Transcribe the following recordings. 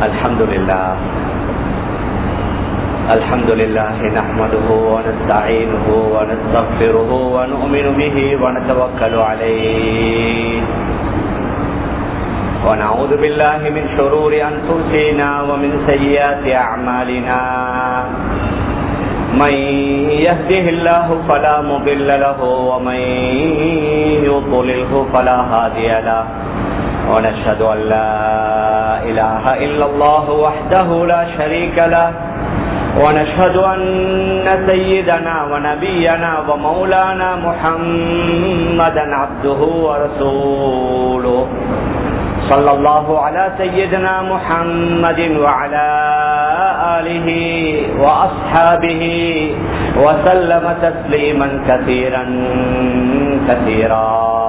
الحمد لله الحمد لله نحمده ونستعينه ونستغفره ونؤمن به ونتوكل عليه ونعوذ بالله من شرور أنفسنا ومن سيئات أعمالنا من يهده الله فلا مضل له ومن يضلله فلا هادي له ونشهد أن لا إله إلا الله وحده لا شريك له ونشهد أن سيدنا ونبينا ومولانا محمدا عبده ورسوله صلى الله على سيدنا محمد وعلى آله وأصحابه وسلم تسليما كثيرا كثيرا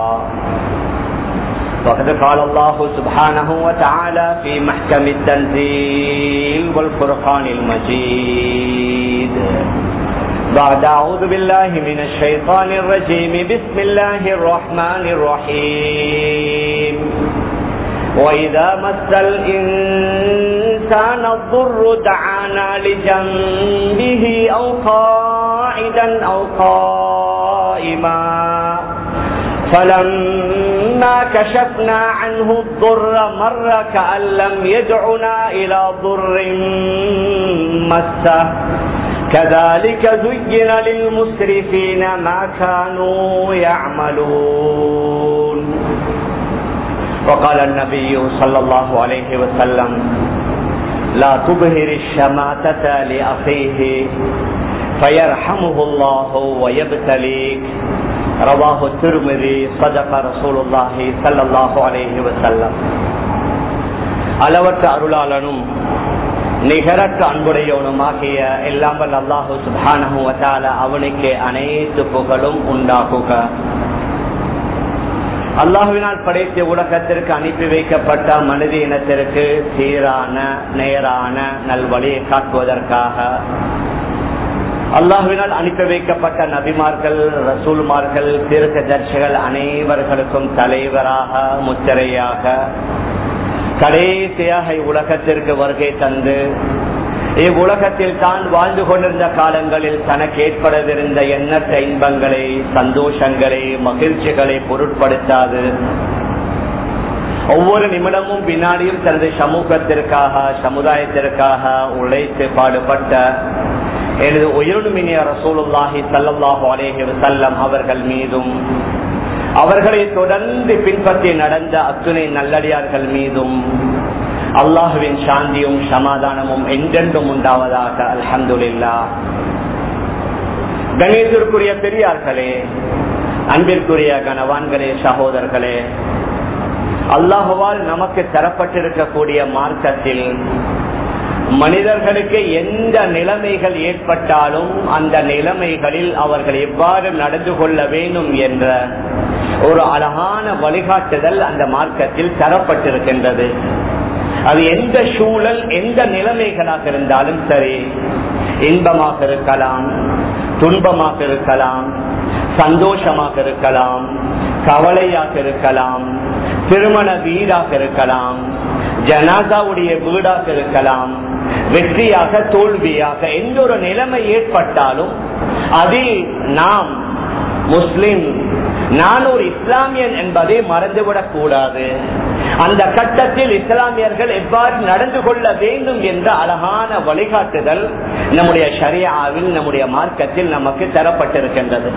وقد قال الله سبحانه وتعالى في محكم التنزيل والفرقان المجيد بعد أعوذ بالله من الشيطان الرجيم بسم الله الرحمن الرحيم وإذا مس الإنسان الضر دعانا لجنبه أو قاعدا أو قائما فلما كشفنا عنه الضر مر كأن لم يدعنا إلى ضر مسه كذلك زين للمسرفين ما كانوا يعملون وقال النبي صلى الله عليه وسلم لا تظهر الشماتة لأخيه فيرحمه الله ويبتليك رواه الترمذي صدق رسول الله صلى الله عليه وسلم அளவற்ற அருளாளனும் நிகரற்ற அன்புடையவனுமாகிய எல்லாம் வல்ல அல்லாஹு சுபானஹு வத்தால அவனுக்கு அனைத்து புகழும் உண்டாகுக அல்லாஹுவினால் படைத்த உலகத்திற்கு அனுப்பி வைக்கப்பட்ட மனித இனத்திற்கு சீரான நேரான நல்வழியை காட்டுவதற்காக அல்லாஹுவினால் அனுப்பி வைக்கப்பட்ட நபிமார்கள் ரசூல்மார்கள் திருக்க தர்ஷிகள் அனைவர்களுக்கும் தலைவராக முத்திரையாக கடைசியாக இவ்வுலகத்திற்கு வருகை தந்து இவ்வுலகத்தில் தான் வாழ்ந்து கொண்டிருந்த காலங்களில் தனக்கு ஏற்படவிருந்த எண்ணற்ற இன்பங்களை சந்தோஷங்களை மகிழ்ச்சிகளை பொருட்படுத்தாது ஒவ்வொரு நிமிடமும் வினாடியும் தனது சமூகத்திற்காக சமுதாயத்திற்காக உழைத்து பாடுபட்ட எனது உயிருமினிய ரசூலுல்லாஹி சல்லாஹூ அலேஹி வசல்லம் அவர்கள் மீதும் அவர்களை தொடர்ந்து பின்பற்றி நடந்த அத்துணை நல்லடியார்கள் மீதும் அல்லாஹுவின் சாந்தியும் சமாதானமும் என்றென்றும் உண்டாவதாக அல்ஹந்துல்லா கணேசருக்குரிய பெரியார்களே அன்பிற்குரிய கனவான்களே சகோதரர்களே அல்லாஹுவால் நமக்கு தரப்பட்டிருக்கக்கூடிய மார்க்கத்தில் மனிதர்களுக்கு எந்த நிலைமைகள் ஏற்பட்டாலும் அந்த நிலைமைகளில் அவர்கள் எவ்வாறு நடந்து கொள்ள வேண்டும் என்ற ஒரு அழகான வழிகாட்டுதல் அந்த மார்க்கத்தில் தரப்பட்டிருக்கின்றது அது எந்த சூழல் எந்த நிலைமைகளாக இருந்தாலும் சரி இன்பமாக இருக்கலாம் துன்பமாக இருக்கலாம் சந்தோஷமாக இருக்கலாம் கவலையாக இருக்கலாம் திருமண வீடாக இருக்கலாம் ஜனாதாவுடைய வீடாக இருக்கலாம் வெற்றியாக தோல்வியாக எந்த ஒரு நிலைமை ஏற்பட்டாலும் அதில் நாம் முஸ்லிம் நான் ஒரு இஸ்லாமியன் என்பதை மறந்துவிடக் கூடாது அந்த கட்டத்தில் இஸ்லாமியர்கள் எவ்வாறு நடந்து கொள்ள வேண்டும் என்ற அழகான வழிகாட்டுதல் நம்முடைய ஷரியாவில் நம்முடைய மார்க்கத்தில் நமக்கு தரப்பட்டிருக்கின்றது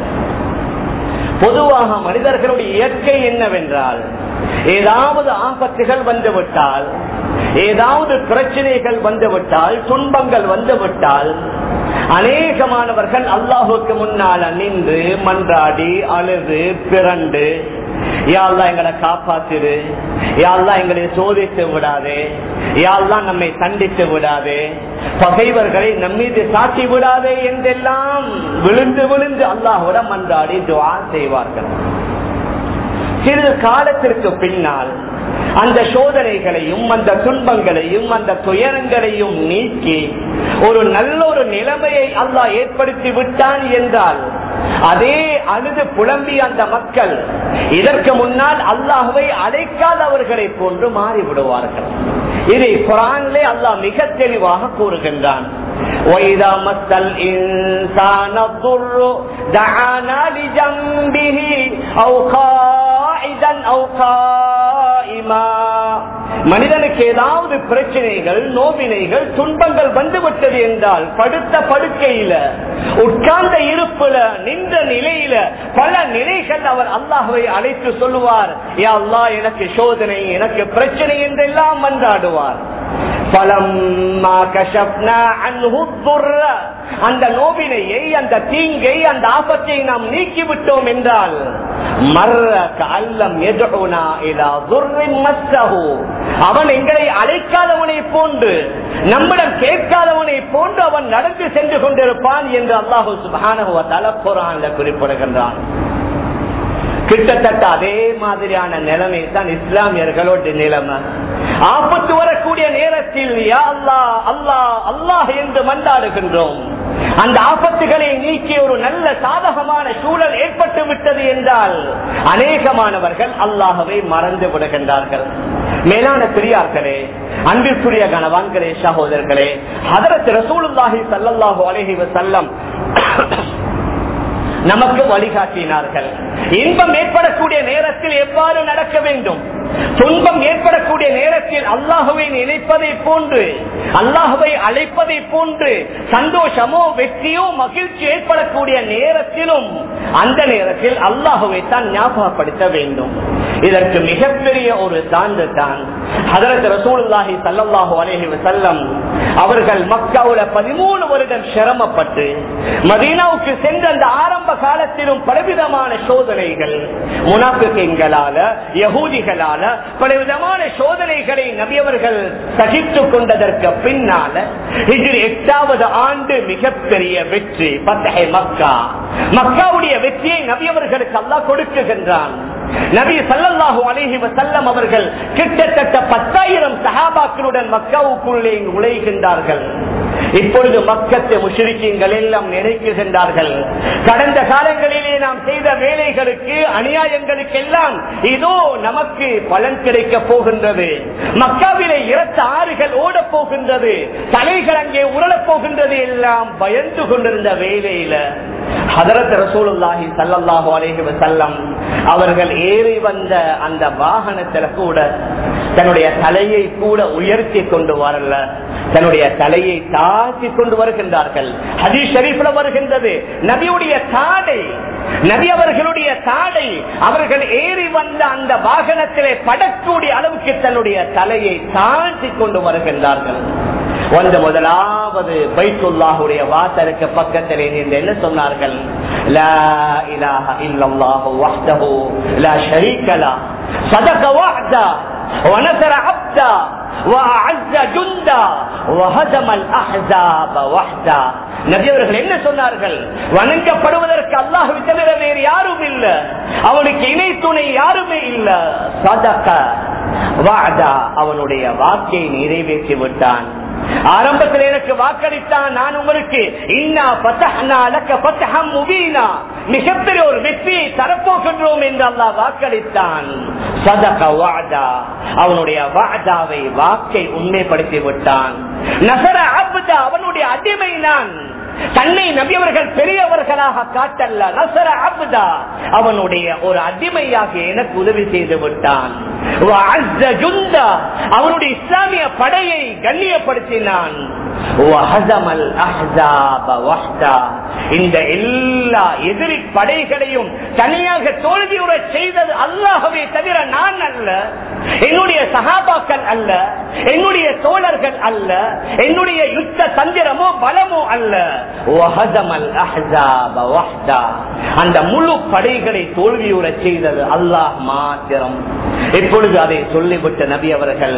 பொதுவாக மனிதர்களுடைய இயற்கை என்னவென்றால் ஏதாவது ஆபத்துகள் வந்துவிட்டால் ஏதாவது பிரச்சனைகள் வந்துவிட்டால் துன்பங்கள் வந்துவிட்டால் அநேகமானவர்கள் அல்லாஹுக்கு முன்னால் நின்று மன்றாடி அழுது பிறண்டு யாழ்லாம் எங்களை காப்பாத்திரு யாழ்லாம் எங்களை சோதித்து விடாதே யாழ்லாம் நம்மை தண்டித்து விடாதே பகைவர்களை நம்மீது சாட்சி விடாதே என்றெல்லாம் விழுந்து விழுந்து அல்லாஹுட மன்றாடி துவா செய்வார்கள் சிறிது காலத்திற்கு பின்னால் அந்த சோதனைகளையும் அந்த துன்பங்களையும் அந்த துயரங்களையும் நீக்கி ஒரு நல்ல ஒரு நிலைமையை அல்லாஹ் ஏற்படுத்தி விட்டான் என்றால் அதே அழுது புலம்பிய அந்த மக்கள் இதற்கு முன்னால் அல்லாஹுவை அழைக்காதவர்களை போன்று மாறிவிடுவார்கள் இதை குரானிலே அல்லாஹ் மிக தெளிவாக கூறுகின்றான் وَإِذَا مَسَّ الْإِنسَانَ الضُّرُّ دَعَانَا لِجَنبِهِ أَوْ قَاعِدًا أَوْ قَائِمًا மனிதனுக்கு ஏதாவது பிரச்சனைகள் நோவினைகள் துன்பங்கள் வந்துவிட்டது என்றால் படுத்த படுக்கையில உட்கார்ந்த இருப்புல நின்ற நிலையில பல நிலைகள் அவர் அல்லாஹுவை அழைத்து சொல்லுவார் யா அல்லாஹ் எனக்கு சோதனை எனக்கு பிரச்சனை என்றெல்லாம் மன்றாடுவார் فَلَمَّا كَشَفْنَا عَنْهُ الضُّرَّ அந்த நோவினையை அந்த தீங்கை அந்த ஆபத்தை நாம் நீக்கிவிட்டோம் என்றால் மர்ர கல்லம் எதுனா இலா துர்ரின் மஸ்ஸஹு அவன் எங்களை அழைக்காதவனை போன்று நம்மிடம் கேட்காதவனை போன்று அவன் நடந்து சென்று கொண்டிருப்பான் என்று அல்லாஹு சுபானு தலப்புறான் குறிப்பிடுகின்றான் கிட்டத்தட்ட அதே மாதிரியான நிலைமை தான் இஸ்லாமியர்களோட நிலைமை ஆபத்து வரக்கூடிய நேரத்தில் யா அல்லாஹ் அல்லாஹ் அல்லாஹ் என்று மன்றாடுகின்றோம் அந்த ஆபத்துகளை நீக்கி ஒரு நல்ல சாதகமான சூழல் ஏற்பட்டு விட்டது என்றால் அநேகமானவர்கள் அல்லாஹவை மறந்து விடுகின்றார்கள் மேலான பெரியார்களே அன்பிற்குரிய கணவான்களே சகோதரர்களே ஹதரத் ரசூலுல்லாஹி சல்லல்லாஹு அலைஹி வஸல்லம் நமக்கு வழிகாட்டினார்கள் இன்பம் ஏற்படக்கூடிய நேரத்தில் எவ்வாறு நடக்க வேண்டும் துன்பம் ஏற்படக்கூடிய நேரத்தில் அல்லாஹுவை நினைப்பதை போன்று அல்லாஹுவை அழைப்பதை போன்று சந்தோஷமோ வெற்றியோ மகிழ்ச்சி ஏற்படக்கூடிய நேரத்திலும் அந்த நேரத்தில் அல்லாஹுவை தான் ஞாபகப்படுத்த வேண்டும் இதற்கு மிகப்பெரிய ஒரு சான்று தான் ஹதரத் ரசூலுல்லாஹி சல்லல்லாஹு அலைஹி வஸல்லம் அவர்கள் மக்காவுல பதிமூணு வருடம் சிரமப்பட்டு மதீனாவுக்கு சென்ற அந்த ஆரம்ப காலத்திலும் பலவிதமான சோதனைகள் முனாபிகளால யகூதிகளால பலவிதமான சோதனைகளை நபியவர்கள் சகித்துக் கொண்டதற்கு பின்னால இதில் எட்டாவது ஆண்டு மிகப்பெரிய வெற்றி பத்தகை மக்கா மக்காவுடைய வெற்றியை நபியவர்களுக்கு அல்லாஹ் கொடுக்குகின்றான் நபி சல்லல்லாஹு அலைஹி வஸல்லம் அவர்கள் கிட்டத்தட்ட பத்தாயிரம் சஹாபாக்களுடன் மக்காவுக்குள்ளே நுழைகின்றார்கள் இப்பொழுது மக்கத்தை முஷரிக்கீங்கள் எல்லாம் நினைக்குகின்றார்கள் கடந்த காலங்களிலே நாம் செய்த வேலைகளுக்கு அநியாயங்களுக்கு எல்லாம் இதோ நமக்கு பலன் கிடைக்க போகின்றது மக்காவிலே இரத்த ஆறுகள் ஓடப் போகின்றது தலைகள் அங்கே உருளப் போகின்றது எல்லாம் பயந்து கொண்டிருந்த வேலையில ஹதரத் ரசூலுல்லாஹி சல்லல்லாஹு அலைஹி வஸல்லம் அவர்கள் ஏறி வந்த அந்த வாகனத்துல கூட தன்னுடைய தலையை கூட உயர்த்தி கொண்டு வரல தன்னுடைய தலையை தாழ்த்தி கொண்டு வருகின்றார்கள் ஹதீஸ் ஷரீஃப்ல வருகின்றது நபியுடைய தாடை நபி அவர்களுடைய தாடை அவர்கள் ஏறி வந்த அந்த வாகனத்திலே படக்கூடிய அளவுக்கு தன்னுடைய தலையை தாழ்த்தி கொண்டு வருகின்றார்கள் வந்து முதலாவது பைத்துல்லாஹுடைய வாசலுக்கு பக்கத்திலே நின்று என்ன சொன்னார்கள் லா இலாஹ இல்லல்லாஹு வஹ்தஹு லா ஷரீக லா صدق وعدا ونصر عبدا وأعز جندا وهزم الأحزاب وحدا நபியவர்கள் என்ன சொன்னார்கள் வணங்கப்படுவதற்கு அல்லாஹ் தவிர வேறு யாரும் இல்ல அவனுக்கு இணை துணை யாருமே இல்ல சதக வாதா அவனுடைய வாக்கை நிறைவேற்றி விட்டான் ஆரம்பத்தில் எனக்கு வாக்களித்தான் நான் உங்களுக்கு இன்னா பத்தஹ்னா லக்க பத்தஹம் முபீனா மிகப்பெரிய ஒரு வெற்றியை தரப்போகின்றோம் என்று அல்லாஹ் வாக்களித்தான் சதக வாதா அவனுடைய வாதாவை வாக்கை உண்மைப்படுத்தி விட்டான் நசர அப்தா அவனுடைய அடிமை நான் தன்னை நபியவர்கள் பெரியவர்களாக காட்டல்ல நசர அப்தா அவனுடைய ஒரு அடிமையாக எனக்கு உதவி செய்து விட்டான் அவனுடைய இஸ்லாமிய படையை கண்ணியப்படுத்தினான் இந்த எல்லா எதிரி படைகளையும் தனியாக தோல்வியுற செய்தது அல்லாகவே தவிர நான் அல்ல என்னுடைய சகாபாக்கள் அல்ல என்னுடைய தோழர்கள் அல்ல என்னுடைய யுத்த தந்திரமோ பலமோ அல்ல அந்த முழு படைகளை தோல்வியுற செய்தது அல்லாஹ் மாத்திரம் இப்பொழுது அதை சொல்லிவிட்ட நபி அவர்கள்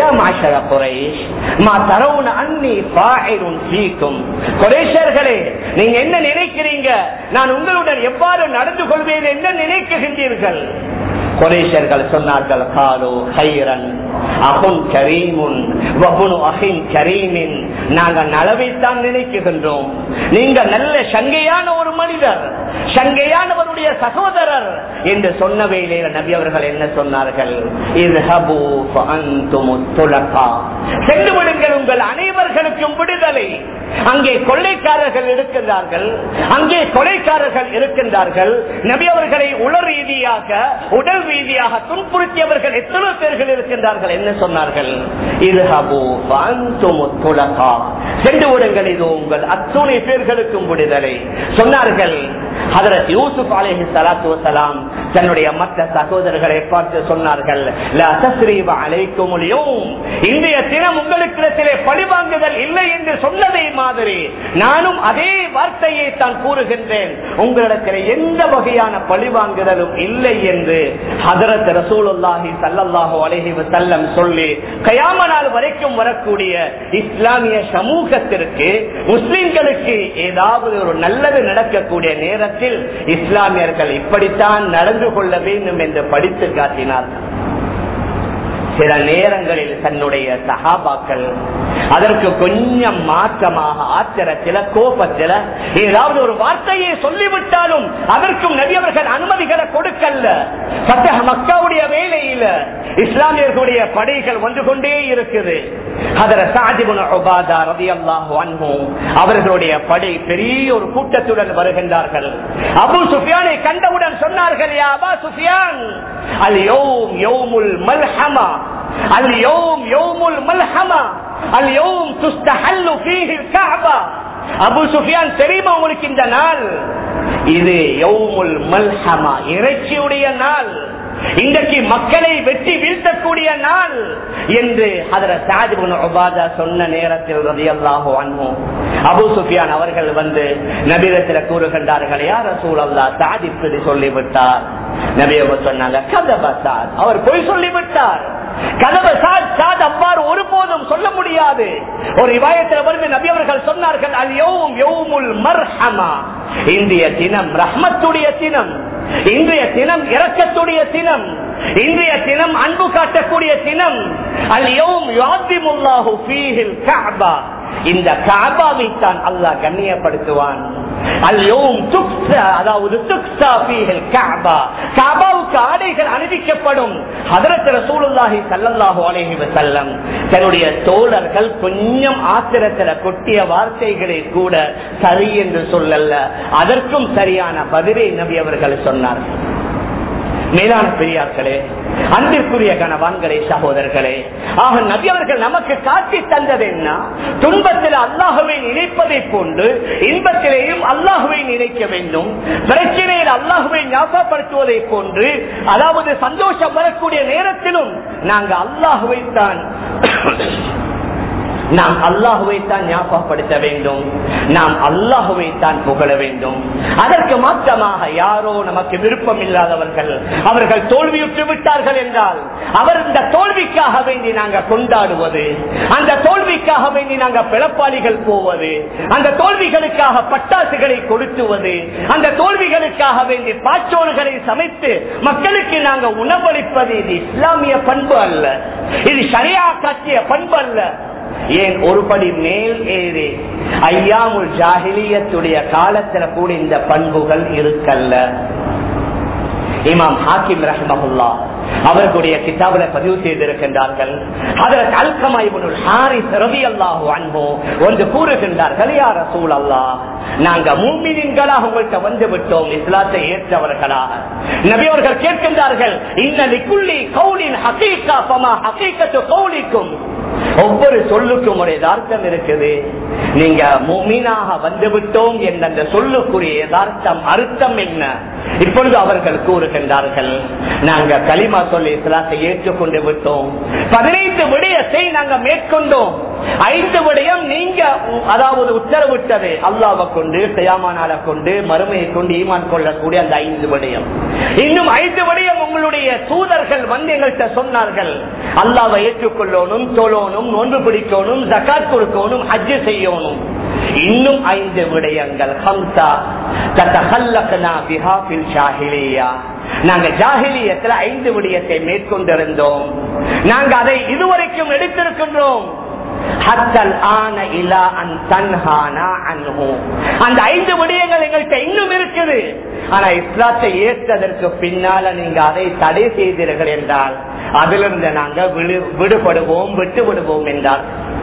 நீங்க என்ன நினைக்கிறீங்க நான் உங்களுடன் எவ்வாறு நடந்து கொள்வேன் என்ன நினைக்குகின்றீர்கள் குரேஷர்கள் சொன்னார்கள் காலோ ஹைரன் அகுன் கரீமுன் வபுனு அகின் கரீமின் நாங்க நலவைத்தான் நினைக்குகின்றோம் நீங்க நல்ல சங்கையான ஒரு மனிதர் சங்கையானவருடைய சகோதரர் என்று சொன்ன வேளையில நபி அவர்கள் என்ன சொன்னார்கள் இத்ஹபு ஃபஅன்துமு துலகா. சென்று விடுங்கள் உங்கள் அனைவர்களுக்கும் விடுதலை அங்கே கொள்ளைக்காரர்கள் இருக்கின்றார்கள் அங்கே கொலைக்காரர்கள் இருக்கின்றார்கள் நபி அவர்களை உள ரீதியாக உடல் ரீதியாக துன்புறுத்தியவர்கள் எத்தனை பேர்கள் இருக்கின்றார்கள் என்ன சொன்னார்கள் இர்ஹபு ஃபஅன்துமு துலகா. சென்று விடுங்கள் இது உங்கள் அத்துணை பேர்களுக்கும் விடுதலை சொன்னார்கள் ஹதரத் யூசுப் அலைஹி ஸலாத்து வஸலாம் தன்னுடைய மற்ற சகோதரர்களை பார்த்து சொன்னார்கள் "லா தஸ்ரீப அலைக்கும் அல்-யௌம்." இன்றைய தினம் உங்களுக்கிடத்திலே பழிவாங்குதல் இல்லை என்று சொன்னதை மாதிரி நானும் அதே வார்த்தையை தான் கூறுகின்றேன் உங்களிடத்தில் எந்த வகையான பழிவாங்குதலும் இல்லை என்று ஹதரத் ரசூலுல்லாஹி ஸல்லல்லாஹு அலைஹி வஸல்லம் சொல்லி கயாம நாள் வரைக்கும் வரக்கூடிய இஸ்லாமிய சமூகத்திற்கு முஸ்லிம்களுக்கு ஏதாவது ஒரு நல்லது நடக்கக்கூடிய நேரத்தில் இஸ்லாமியர்கள் இப்படித்தான் நடந்து கொள்ள வேண்டும் என்று படித்து காட்டினார்கள் சில நேரங்களில் தன்னுடைய சகாபாக்கள் அதற்கு கொஞ்சம் மாற்றமாக ஆத்திரத்தில கோபத்தில ஏதாவது ஒரு வார்த்தையை சொல்லிவிட்டாலும் அதற்கும் நபியவர்கள் அனுமதிகளை கொடுக்கல சத்தக மக்காவுடைய வேலையில இஸ்லாமியர்களுடைய படைகள் வந்து கொண்டே இருக்குது அதர சாஜிபுன் உபாதா ரலியல்லாஹு அன்ஹு அவர்களுடைய படை பெரிய ஒரு கூட்டத்துடன் வருகின்றார்கள் அபு சுஃபியானை கண்டவுடன் சொன்னார்கள் யா அபா சுஃபியான் அல் யௌம் யௌமுல் மல்ஹமா அல் யௌம் யௌமுல் மல்ஹமா அல் யௌம் துஸ்தஹல்லு ஃபீஹி கஅபா அபு சுஃபியான் தெரியுமா உங்களுக்கு இந்த நாள் இது யௌமுல் மல்ஹமா இறைச்சியுடைய நாள் இன்றைக்கு மக்களை வெட்டி வீழ்த்தக்கூடிய நாள் என்று அதர சாஜிபுன் உபாதா சொன்ன நேரத்தில் ரதியல்லாஹு அன்ஹு அபு சுஃபியான் அவர்கள் வந்து நபிரத்தில் கூறுகின்றார்கள் யார் ரசூல் அல்லா சாதி இப்படி சொல்லிவிட்டார் நபியவ சொன்னாங்க கதப சாத் அவர் பொய் சொல்லிவிட்டார் கதவ சாத் சாத் அவ்வாறு ஒருபோதும் சொல்ல முடியாது ஒரு இவாயத்தில் வந்து நபி அவர்கள் சொன்னார்கள் அது யௌம் யௌமுல் மர்ஹமா இந்திய தினம் ரஹ்மத்துடைய தினம் இன்றைய தினம் இரக்கத்துடைய தினம் இன்றைய தினம் அன்பு காட்டக்கூடிய தினம் அல்யோம் யாத்திமுல்லாஹு ஃபீஹில் கஅபா இந்த கஅபாவை தான் அல்லாஹ் கண்ணியப்படுத்துவான் அல்யோம் துக்ஸா அதாவது துக்ஸா ஃபீஹில் கஅபா கஅபாவுக்கு ஆடைகள் அணிவிக்கப்படும் ஹதரத் ரசூலுல்லாஹி ஸல்லல்லாஹு அலைஹி வஸல்லம் தன்னுடைய தோழர்கள் கொஞ்சம் ஆத்திரத்துல கொட்டிய வார்த்தைகளை கூட சரி என்று சொல்லல அதற்கும் சரியான பதிலை நபி அவர்கள் சொன்னார்கள் மேலான பெரியார்களே அன்பிற்குரிய கணவான்களே சகோதரர்களே ஆக நபி அவர்கள் நமக்கு காட்டி தந்தது என்ன துன்பத்தில் அல்லாஹுவை நினைப்பதை போன்று இன்பத்திலேயும் அல்லாஹுவை நினைக்க வேண்டும் பிரச்சனையில் அல்லாஹுவை ஞாபகப்படுத்துவதை போன்று அதாவது சந்தோஷம் வரக்கூடிய நேரத்திலும் நாங்கள் அல்லாஹுவை தான் நாம் அல்லாஹுவை தான் ஞாபகப்படுத்த வேண்டும் நாம் அல்லாஹுவை தான் புகழ வேண்டும் அதற்கு மாற்றமாக யாரோ நமக்கு விருப்பம் இல்லாதவர்கள் அவர்கள் தோல்வியுற்று விட்டார்கள் என்றால் அவர் இந்த தோல்விக்காக வேண்டி நாங்கள் கொண்டாடுவது அந்த தோல்விக்காக வேண்டி நாங்கள் பிளப்பாளிகள் போவது அந்த தோல்விகளுக்காக பட்டாசுகளை கொடுத்துவது அந்த தோல்விகளுக்காக வேண்டி பாச்சோறுகளை சமைத்து மக்களுக்கு நாங்கள் உணவளிப்பது இது இஸ்லாமிய பண்பு அல்ல இது சரியா காட்டிய பண்பு அல்ல ஏன் ஒருபடி மேல் ஏறி ஐயாமுல் ஜாகிலியத்துடைய காலத்துல கூட இந்த பண்புகள் இருக்கல்ல இமாம் ஹாக்கிம் ரஹ்மஹுல்லா அவர்களுடைய கிதாபில பதிவு செய்திருக்கின்றார்கள் அதற்கு அல்கமாய்புல் ஹாரிஸ் ரவி அல்லாஹு அன்போ ஒன்று கூறுகின்றார்கள் யார் ரசூல் அல்லாஹ் நாங்க மூமினின்களாக உங்கள்கிட்ட வந்து விட்டோம் இஸ்லாத்தை ஏற்றவர்களாக நபி அவர்கள் கேட்கின்றார்கள் இன்னலிக்குள்ளி கவுலின் ஹகீகா பமா ஹகீகத்து கவுலிக்கும் ஒவ்வொரு சொல்லுக்கும் ஒரு யதார்த்தம் இருக்குது நீங்க மீனாக வந்துவிட்டோம் என்ற அந்த சொல்லுக்குரிய யதார்த்தம் அர்த்தம் என்ன இப்பொழுது அவர்கள் கூறுகின்றார்கள் நாங்க களிமா சொல்லி இஸ்லாத்தை ஏற்றுக்கொண்டு விட்டோம் பதினைந்து விடயத்தை நாங்க மேற்கொண்டோம் ஐந்து விடயம் நீங்க அதாவது உத்தரவிட்டது அல்லாவை கொண்டு செய்யாமானால கொண்டு மறுமையை கொண்டு ஈமான் கொள்ளக்கூடிய அந்த ஐந்து விடயம் இன்னும் ஐந்து விடயம் உங்களுடைய தூதர்கள் வந்து எங்கள்கிட்ட சொன்னார்கள் அல்லாவை ஏற்றுக்கொள்ளணும் தோழணும் நோன்பு பிடிக்கணும் ஜக்காத் கொடுக்கணும் ஹஜ்ஜு செய்யணும் இன்னும் ஐந்து விடயங்கள் ஹம்சா தத்தஹல்லக்னா பிஹாஃபில் ஷாஹிலியா நாங்க ஜாகிலியத்துல ஐந்து விடயத்தை மேற்கொண்டிருந்தோம் நாங்க அதை இதுவரைக்கும் எடுத்திருக்கின்றோம் ஹத்தல் ஆன இலா அன் தன்ஹானா அன்ஹு. அந்த ஐந்து விடயங்கள் எங்கள்கிட்ட இன்னும் இருக்குது ஆனா இஸ்லாத்தை ஏற்றதற்கு பின்னால நீங்க அதை தடை செய்தீர்கள் என்றால் அதிலிருந்து நாங்க விடு- விடுபடுவோம் விட்டு விடுவோம் என்றால்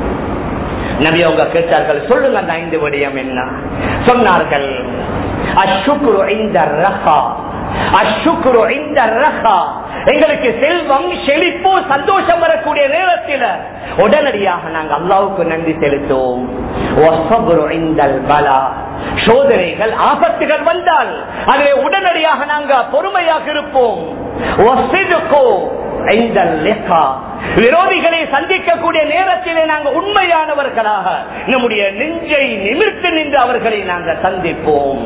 நபி அவங்க கேட்டார்கள் சொல்லுங்க அந்த ஐந்து விடயம் என்ன சொன்னார்கள் அஷுக்குரு இந்த ரஹா அஷுக்குரு இந்த ரஹா எங்களுக்கு செல்வம் செழிப்பு சந்தோஷம் வரக்கூடிய நேரத்தில் உடனடியாக நாங்க அல்லாவுக்கு நன்றி செலுத்துவோம் வஸ்ஸப்ரு இந்தல் பலா. சோதனைகள் ஆபத்துகள் வந்தால் அதிலே உடனடியாக நாங்க பொறுமையாக இருப்போம் வஸ்ஸிதுகு இந்தல் லிகா. விரோதிகளை சந்திக்கக்கூடிய நேரத்திலே நாங்கள் உண்மையானவர்களாக நம்முடைய நெஞ்சை நிமிர்த்து நின்று அவர்களை நாங்கள் சந்திப்போம்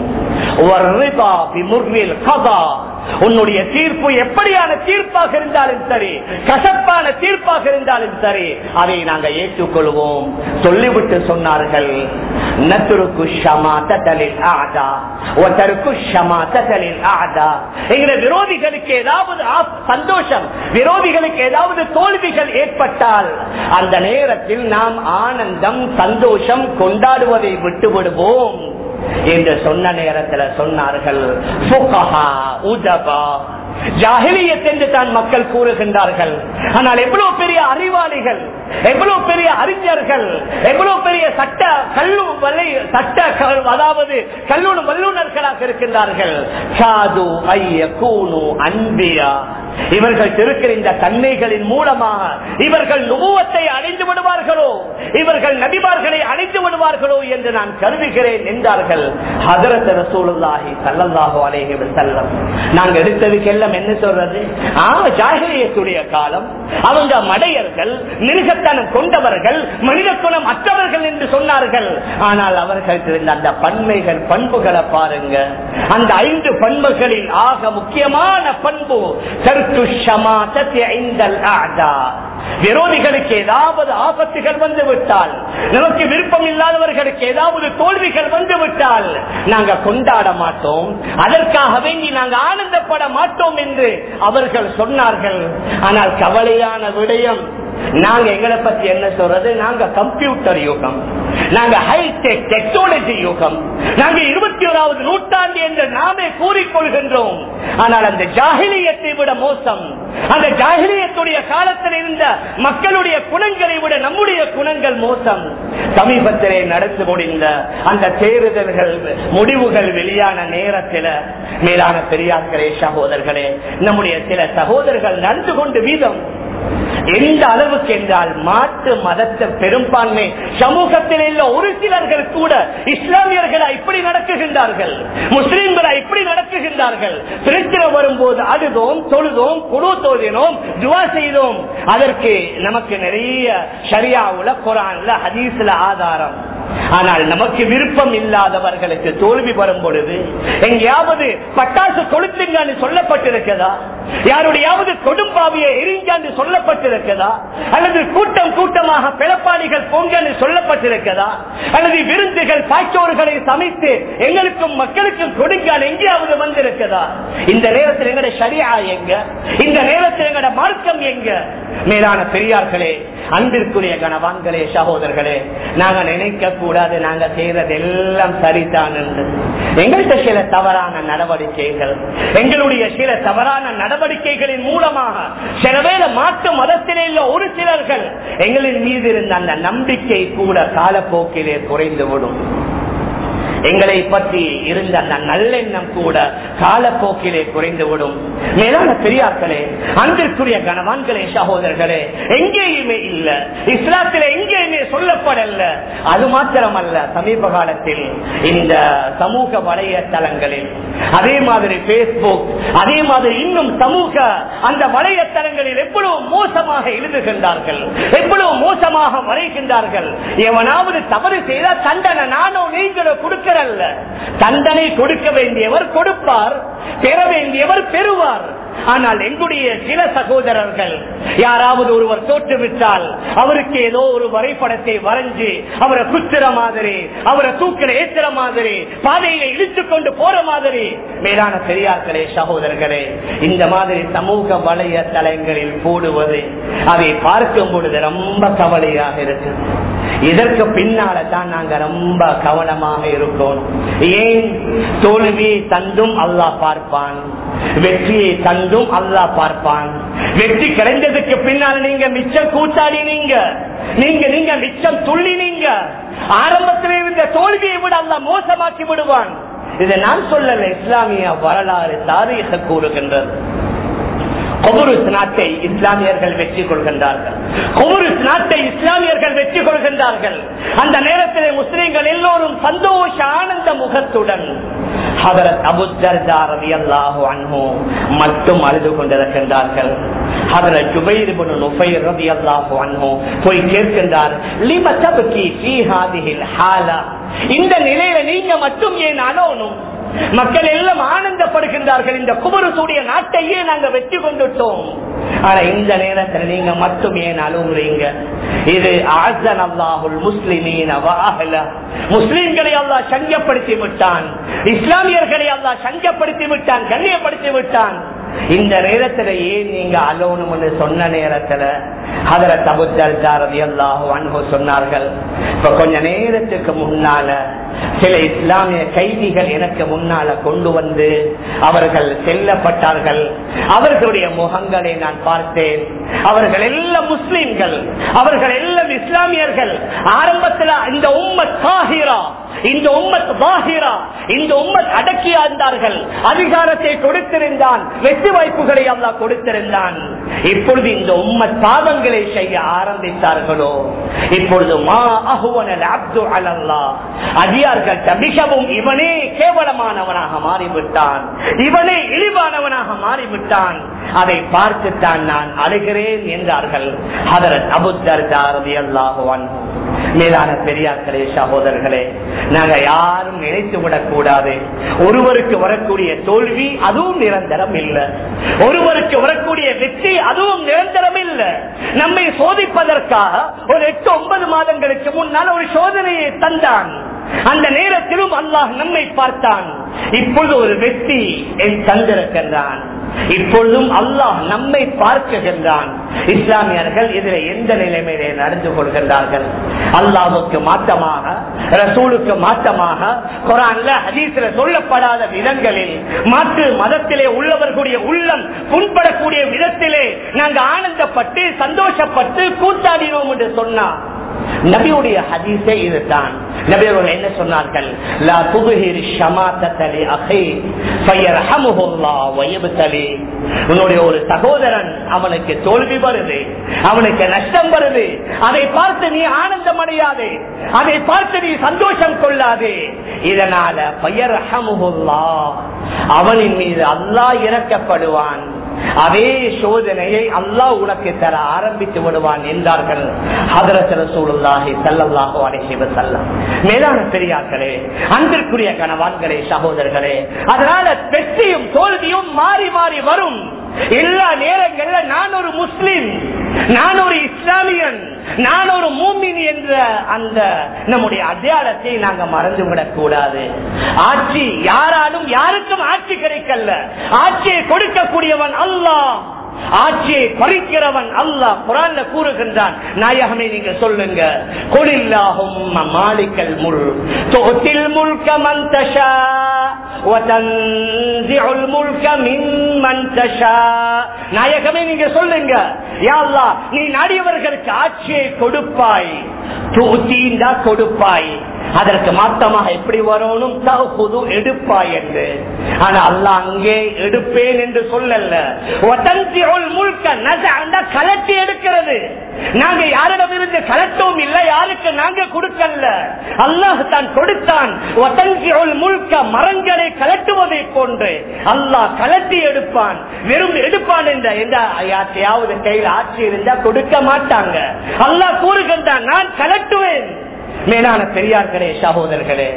வர்ரிதா பிமுர்ரில் கதா. உன்னுடைய தீர்ப்பு எப்படியான தீர்ப்பாக இருந்தாலும் சரி கசப்பான தீர்ப்பாக இருந்தாலும் சரி அதை நாங்கள் ஏற்றுக்கொள்வோம் சொல்லிவிட்டு சொன்னார்கள் நத்துருக்கு ஷமா தத்தலில் ஆதா ஒருத்தருக்கு ஷமா தத்தலில் ஆதா எங்களை விரோதிகளுக்கு ஏதாவது ஆப்- சந்தோஷம் விரோதிகளுக்கு ஏதாவது தோல்விகள் ஏற்பட்டால் அந்த நேரத்தில் நாம் ஆனந்தம் சந்தோஷம் கொண்டாடுவதை விட்டு விடுவோம் என்று சொன்ன நேரத்தில் சொன்னார்கள் ஃபுகஹா, உதபா, ஜாஹிலியத் என்று தான் மக்கள் கூறுகின்றார்கள் ஆனால் எவ்வளவு பெரிய அறிவாளிகள் எவ்வளவு பெரிய அறிஞர்கள் எவ்வளவு பெரிய சட்ட கல்லு வலை சட்ட க- அதாவது கல்லூர் வல்லுநர்களாக இருக்கின்றார்கள் சாது ஐய கூனு அன்பியா இவர்கள் இருக்கிற இந்த தன்மைகளின் மூலமாக இவர்கள் நுபுவத்தை அடைந்து விடுவார்களோ இவர்கள் நபிமார்களை அடைந்து விடுவார்களோ என்று நான் கருதுகிறேன் என்றார்கள் ஹதரத் ரசூலுல்லாஹி ஸல்லல்லாஹு அலைஹி வஸல்லம் நாங்க எடுத்ததுக்கெல்லாம் என்ன சொல்றது ஆ ஜாகிலியத்துடைய காலம் அவங்க மடையர்கள் மிருகத்தனம் கொண்டவர்கள் மனித குணம் அற்றவர்கள் என்று சொன்னார்கள் ஆனால் அவர்கள் இருந்த அந்த பன்மைகள் பண்புகளை பாருங்க அந்த ஐந்து பண்புகளில் ஆக முக்கியமான பண்பு கருத்து ஷமாத்தத்தி ஐந்தல் ஆதா விரோதிகளுக்கு ஏதாவது ஆபத்துகள் வந்து விட்டால் நமக்கு விருப்பம் இல்லாதவர்களுக்கு ஏதாவது தோல்விகள் வந்து விட்டால் நாங்க கொண்டாட மாட்டோம் அதற்காக வேண்டி நாங்க ஆனந்தப்பட மாட்டோம் என்று அவர்கள் சொன்னார்கள் ஆனால் கவலையான விடயம் நாங்க எங்களை பத்தி என்ன சொல்றது நாங்க கம்ப்யூட்டர் யுகம் நாங்க ஹைடெக் டெக்னாலஜி யுகம் நாங்க இருபத்தி ஓராவது நூற்றாண்டு என்று நாமே கூறிக்கொள்கின்றோம் ஆனால் அந்த ஜாகிலியத்தை விட மோசம் அந்த ஜாகிலியத்துடைய காலத்தில் இருந்த மக்களுடைய குணங்களை விட நம்முடைய குணங்கள் மோசம் சமீபத்திலே நடந்து முடிந்த அந்த தேர்தல்கள் முடிவுகள் வெளியான நேரத்தில் மேலான பெரியார்களே சகோதரர்களே நம்முடைய சில சகோதரர்கள் நடந்து கொண்டு வீதம் எந்த அளவுக்கு என்றால் மாற்று மதத்த பெரும்பான்மை சமூகத்தில் உள்ள ஒரு சிலர்கள் கூட இஸ்லாமியர்களா இப்படி நடக்குகின்றார்கள் முஸ்லிம்களா இப்படி நடக்குகின்றார்கள் பிரச்சனை வரும்போது அழுதோம் தொழுதோம் குழு தோதினோம் துவா செய்தோம் அதற்கு நமக்கு நிறைய ஷரியாவுல குரான்ல ஹதீஸ்ல ஆதாரம் ஆனால் நமக்கு விருப்பம் இல்லாதவர்களுக்கு தோல்வி வரும் பொழுது எங்கேயாவது பட்டாசு கொளுத்துங்கன்னு சொல்லப்பட்டிருக்கதா யாருடையாவது கொடும்பாவியை எரிஞ்சான்னு சொல்லப்பட்டிருக்கதா அல்லது கூட்டம் கூட்டமாக பிளப்பாடிகள் பொங்கன்னு சொல்லப்பட்டிருக்கதா அல்லது விருந்துகள் பாய்ச்சோர்களை சமைத்து எங்களுக்கும் மக்களுக்கும் கொடுங்கால் எங்கேயாவது வந்திருக்கதா இந்த நேரத்தில் எங்கட சரியா எங்க இந்த நேரத்தில் எங்கட மார்க்கம் எங்க மேலான பெரியார்களே அன்பிற்குரிய கணவான்களே சகோதரர்களே நாங்க நினைக்க கூடாது நாங்க செய்யறது எல்லாம் சரிதான் என்று எங்கள்கிட்ட சில தவறான நடவடிக்கைகள் எங்களுடைய சில தவறான நடவடிக்கைகளின் மூலமாக சில வேளை மாற்று மதத்திலே உள்ள ஒரு சிலர்கள் எங்களின் மீது இருந்த அந்த நம்பிக்கை கூட காலப்போக்கிலே குறைந்துவிடும் எங்களை பற்றி இருந்த அந்த நல்லெண்ணம் கூட காலப்போக்கிலே குறைந்துவிடும் மேலான பெரியார்களே அன்பிற்குரிய கணவான்களே சகோதரர்களே எங்கேயுமே இல்ல இஸ்லாத்தில எங்கேயுமே சொல்லப்படல அது மாத்திரமல்ல சமீப காலத்தில் இந்த சமூக வலையத்தளங்களில் அதே மாதிரி பேஸ்புக் அதே மாதிரி இன்னும் சமூக அந்த வலையத்தளங்களில் எவ்வளவு மோசமாக எழுதுகின்றார்கள் எவ்வளவு மோசமாக வரைகின்றார்கள் எவனாவது தவறு செய்தால் தண்டனை நானோ நீங்களோ கொடுக்கிறல்ல தண்டனை கொடுக்க வேண்டியவர் கொடுப்பார் பெற வேண்டியவர் பெறுவார் ஆனால் எங்களுடைய சில சகோதரர்கள் யாராவது ஒருவர் தோற்றுவிட்டால் அவருக்கு ஏதோ ஒரு வரைபடத்தை வரைஞ்சு அவரை குத்துற மாதிரி அவரை தூக்கில ஏத்துற மாதிரி பாதையில இழுத்துக் கொண்டு போற மாதிரி மேலான பெரியார்களே சகோதரர்களே இந்த மாதிரி சமூக வலையதளங்களில் போடுவது அதை பார்க்கும் பொழுது ரொம்ப கவலையாக இருக்கு இதற்கு பின்னால தான் நாங்க ரொம்ப கவனமாக இருக்கோம் ஏன் தோல்வியை தந்தும் அல்லாஹ் பார்ப்பான் வெற்றியை தந்தும் அல்லாஹ் பார்ப்பான் வெற்றி கிடைந்ததுக்கு பின்னால் நீங்க மிச்சம் கூத்தாடி நீங்க நீங்க நீங்க மிச்சம் துள்ளி நீங்க ஆரம்பத்தில் இருந்த தோல்வியை விட அல்லாஹ் மோசமாக்கி விடுவான் இதை நான் சொல்லல இஸ்லாமிய வரலாறு தாரீக கூறுகின்றது கொபுருஸ் நாட்டை இஸ்லாமியர்கள் வெற்றி கொள்கின்றார்கள் கொபுருஸ் நாட்டை இஸ்லாமியர்கள் வெற்றி கொள்கின்றார்கள் அந்த நேரத்தில் முஸ்லிம்கள் எல்லோரும் சந்தோஷ ஆனந்த முகத்துடன் ஹதரத் அபுத்தர்தா ரவி அல்லாஹு அன்ஹோ மட்டும் அழுது கொண்டிருக்கின்றார்கள் ஹதரத் ஜுபைர் இப்னு நுஃபைர் ரவி அல்லாஹு அன்ஹோ போய் கேட்கின்றார் லிம தபகி ஃபீ ஹாதிஹில் ஹாலா இந்த நிலையில நீங்க மட்டும் ஏன் அலோனும் மக்கள் எல்லாம் ஆனந்தப்படுகின்றார்கள் இந்த குமரசூடைய நாட்டையே நாங்க வெற்றி கொண்டுட்டோம் ஆனா இந்த நேரத்தில் நீங்க மட்டும் ஏன் அழுகுறீங்க இது ஆசன் அல்லாஹுல் முஸ்லிமீன் முஸ்லிம்களை அல்லாஹ் சங்கப்படுத்தி விட்டான் இஸ்லாமியர்களை அல்லாஹ் சங்கப்படுத்தி விட்டான் கண்ணியப்படுத்தி விட்டான் இந்த நேரத்துல ஏன் நீங்க அலோனும் சொன்ன நேரத்துல அதர தபுத்தாரதி அல்லாஹு அன்பு சொன்னார்கள் இப்ப கொஞ்ச நேரத்துக்கு முன்னால சில இஸ்லாமிய கைதிகள் எனக்கு முன்னால கொண்டு வந்து அவர்கள் செல்லப்பட்டார்கள் அவர்களுடைய முகங்களை நான் பார்த்தேன் அவர்கள் எல்லாம் முஸ்லிம்கள் அவர்கள் எல்லாம் இஸ்லாமியர்கள் ஆரம்பத்தில் இந்த உம்மத் காஹிரா இந்த உம்மத் பாஹிரா இந்த உம்மத் அடக்கியா இருந்தார்கள் அதிகாரத்தை கொடுத்திருந்தான் வெற்றி வாய்ப்புகளை அல்லா கொடுத்திருந்தான் இப்பொழுது இந்த உம்மத் பாவங்களை செய்ய ஆரம்பித்தார்களோ இப்பொழுது மா அஹுவனல் அப்து அலல்லா அதிகார்கள் மிகவும் இவனே கேவலமானவனாக மாறிவிட்டான் இவனே இழிவானவனாக மாறிவிட்டான் அதை பார்த்துத்தான் நான் அழுகிறேன் என்றார்கள் அதரத் அபுத்தர்தாரதி அல்லாஹுவான் மேலான பெரியார்களே சகோதரர்களே நாங்க யாரும் நினைத்து விடக்கூடாது ஒருவருக்கு வரக்கூடிய தோல்வி அதுவும் நிரந்தரம் இல்லை ஒருவருக்கு வரக்கூடிய வெற்றி அதுவும் நிரந்தரம் இல்லை நம்மை சோதிப்பதற்காக ஒரு எட்டு ஒன்பது மாதங்களுக்கு முன்னால் ஒரு சோதனையை தந்தான் அந்த நேரத்திலும் அல்லாஹ் நம்மை பார்த்தான் இப்பொழுது ஒரு வெற்றி என் தந்திருக்கின்றான் இப்பொழுதும் அல்லாஹ் நம்மை பார்க்குகின்றான் இஸ்லாமியர்கள் இதில் எந்த நிலைமையிலே நடந்து கொள்கின்றார்கள் அல்லாவுக்கு மாற்றமாக ரசூலுக்கு மாற்றமாக குரான்ல ஹதீஸ்ல சொல்லப்படாத விதங்களில் மாற்று மதத்திலே உள்ளவர்களுடைய உள்ளம் புண்படக்கூடிய விதத்திலே நாங்கள் ஆனந்தப்பட்டு சந்தோஷப்பட்டு கூத்தாடினோம் என்று சொன்னா நபியுடைய ஹதீஸே இதுதான் நபியர்கள் என்ன சொன்னார்கள் லா துபுஹிர் ஷமாத்தலி அஹி ஃபயர்ஹமுஹுல்லாஹ் வயப்தலி உன்னுடைய ஒரு சகோதரன் அவனுக்கு தோல்வி வருது அவனுக்கு நஷ்டம் வருது அதை பார்த்து நீ ஆனந்தம் அடையாதே அதை பார்த்து நீ சந்தோஷம் கொள்ளாதே இதனால பயர்ஹமுஹுல்லாஹ் அவனின் மீது அல்லாஹ் இறக்கப்படுவான் அதே சோதனையை அல்லாஹ் உனக்கு தர ஆரம்பித்து விடுவான் என்றார்கள் மேலான பெரியார்களே அன்பிற்குரிய கணவான்களே சகோதரர்களே அதனால வெற்றியும் தோல்வியும் மாறி மாறி வரும் எல்லா நேரங்கள்ல நான் ஒரு முஸ்லிம் நான் ஒரு இஸ்லாமியன் நான் ஒரு மூமின் என்ற அந்த நம்முடைய அடையாளத்தை நாங்க மறந்துவிடக் கூடாது ஆட்சி யாராலும் யாருக்கும் ஆட்சி கிடைக்கல ஆட்சியை கொடுக்கக்கூடியவன் அல்லாஹ் ஆட்சியை பறிக்கிறவன் அல்லாஹ் குரான்ல கூறுகின்றான் நாயகமே நீங்க சொல்லுங்க கொலில்லாகும் மாலிக்கல் முள் தொகுத்தில் முழுக்க மந்தஷா நாயகமே நீங்க சொல்லுங்க யாழ்லா நீ நாடியவர்களுக்கு ஆட்சியை கொடுப்பாய் தூத்தீண்டா கொடுப்பாய் அதற்கு மாத்தமாக எப்படி வரணும் தகுது எடுப்பாய் என்று ஆனா அல்ல அங்கே எடுப்பேன் என்று சொல்லல முழுக்க கலட்டி எடுக்கிறது நாங்க யாரிடம் இருந்து கலட்டவும் இல்லை யாருக்கு நாங்க கொடுக்கல அல்லாஹ் தான் கொடுத்தான் முழுக்க மரங்களை கலட்டுவதை போன்று அல்லாஹ் கலட்டி எடுப்பான் வெறும் எடுப்பான் என்ற எந்த யார்த்தையாவது கையில் ஆட்சி இருந்தா கொடுக்க மாட்டாங்க அல்லாஹ் கூறுகின்றான் நான் கலட்டுவேன் மேலான பெரியார்களே சகோதரர்களே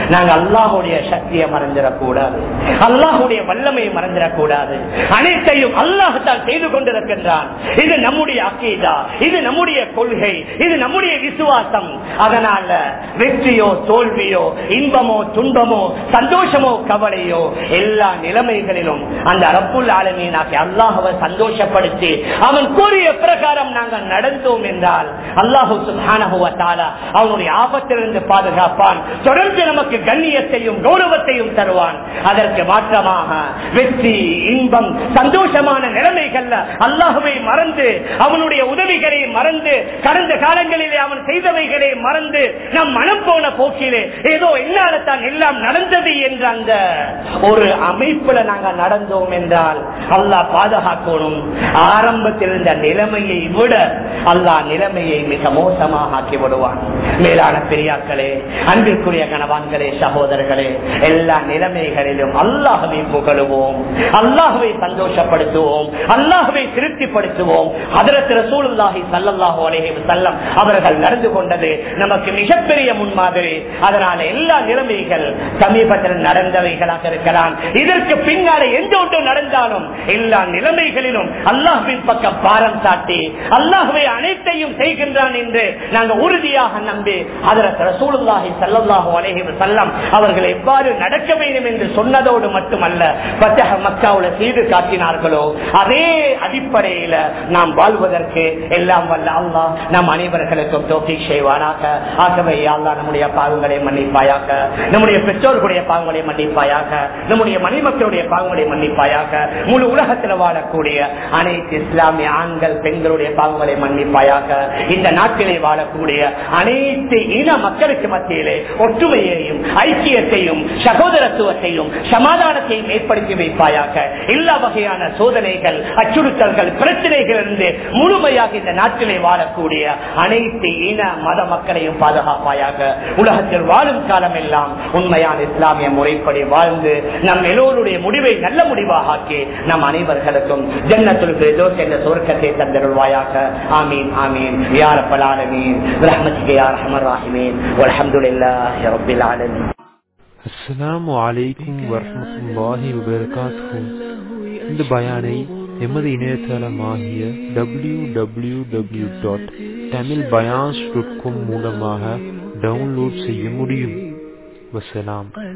நாங்க அல்லாஹுடைய சக்தியை மறந்துடக்கூடாது அல்லாஹுடைய வல்லமையை மறந்துடக்கூடாது அனைத்தையும் அல்லாஹத்தான் செய்து கொண்டிருக்கின்றான் இது நம்முடைய அக்கீதா இது நம்முடைய கொள்கை இது நம்முடைய விசுவாசம் அதனால வெற்றியோ தோல்வியோ இன்பமோ துன்பமோ சந்தோஷமோ கவலையோ எல்லா நிலைமைகளிலும் அந்த ரப்புல் ஆலமீனாக்கி அல்லாஹவை சந்தோஷப்படுத்தி அவன் கூறிய பிரகாரம் நாங்கள் நடந்தோம் என்றால் அல்லாஹு சுல்ஹானஹுவத்தால அவனுடைய ஆபத்திலிருந்து பாதுகாப்பான் தொடர்ந்து நமக்கு கண்ணியத்தையும் கௌரவத்தையும் தருவான் அதற்கு மாற்றமாக வெற்றி இன்பம் சந்தோஷமான நிலைமைகள்ல அல்லாஹுவை மறந்து அவனுடைய உதவிகளை மறந்து கடந்த காலங்களிலே அவன் செய்தவைகளை மறந்து நம் மனம் போன போக்கிலே ஏதோ என்னால்தான் எல்லாம் நடந்தது என்ற அந்த ஒரு அமைப்புல நாங்கள் நடந்தோம் என்றால் அல்லாஹ் பாதுகாக்கணும் ஆரம்பத்தில் இருந்த நிலைமையை விட அல்லாஹ் நிலைமையை மிக மோசமாக ஆக்கி விடுவான் மேலான பெரியாக்களே அன்பிற்குரிய கணவான்களே சகோதரர்களே எல்லா நிலைமைகளிலும் அல்லாஹவை புகழுவோம் அல்லாஹவை சந்தோஷப்படுத்துவோம் அல்லாஹவை திருப்திப்படுத்துவோம் அதற்கு ரசூலுல்லாஹி சல்லல்லாஹு அலைஹி வஸல்லம் அவர்கள் நடந்து கொண்டது நமக்கு மிகப்பெரிய முன்மாதிரி அதனால எல்லா நிலைமைகள் சமீபத்தில் நடந்தவைகளாக இருக்கலாம் இதற்கு பின்னாலே எந்த ஒன்று நடந்தாலும் எல்லா நிலைமைகளிலும் அல்லாஹ்வின் பக்கம் பாரம் சாட்டி அல்லாஹ்வை அனைத்தையும் செய்கின்றான் என்று நாங்கள் உறுதியாக நம்பி அதற்கு ரசூலுல்லாஹி சல்லல்லாஹு அலைஹி வஸல்லம் அவர்கள் எவ்வாறு நடக்க வேண்டும் என்று சொன்னதோடு மட்டுமல்ல பத்தக மக்காவுல செய்து காட்டினார்களோ அதே அடிப்படையில நாம் வாழ்வதற்கு எல்லாம் வல்ல அல்லாஹ் நம் அனைவர்களுக்கும் தோக்கி செய்வானாக ஆகவே அல்லா நம்முடைய பாவங்களை மன்னிப்பாயாக நம்முடைய பெற்றோர்களுடைய பாவங்களை மன்னிப்பாயாக நம்முடைய மணிமக்களுடைய பாவங்களை மன்னிப்பாயாக முழு உலகத்தில் வாழக்கூடிய அனைத்து இஸ்லாமிய ஆண்கள் பெண்களுடைய பாவங்களை மன்னிப்பாயாக இந்த நாட்டிலே வாழக்கூடிய அனைத்து இன மக்களுக்கு மத்தியிலே ஒற்றுமையையும் ஐக்கியத்தையும் சகோதரத்துவத்தையும் சமாதானத்தையும் ஏற்படுத்தி வைப்பாயாக எல்லா வகையான சோதனைகள் அச்சுறுத்தல்கள் பிரச்சனைகள் இருந்து முழுமையாக இந்த நாட்டிலே வாழக்கூடிய அனைத்து இன மத மக்களையும் பாதுகாப்பாயாக உலகத்தில் வாழும் காலம் எல்லாம் உண்மையான இஸ்லாமிய முறைப்படி வாழ்ந்து நம் எல்லோருடைய முடிவை நல்ல முடிவாக ஆக்கி நம் அனைவர்களுக்கும் ஜன்னத்துல் பிரதோஸ் என்ற சுவர்க்கத்தை தந்தருள்வாயாக ஆமீன் ஆமீன் யார் பலாலமீன் ரஹமத்துக்கு யார் ரஹமர் ராஹிமீன் அல்ஹம்துலில்லாஹி ரப்பில் ஆலமீன் அஸ்ஸலாமு அலைக்கும் வரஹ்மத்துல்லாஹி வபரகாத்துஹு இந்த பயானை எமது இணையதளமாகிய W W W dot Tamil பயான்ஸ் டாட் காம் மூலமாக டவுன்லோட் செய்ய முடியும் வசலாம்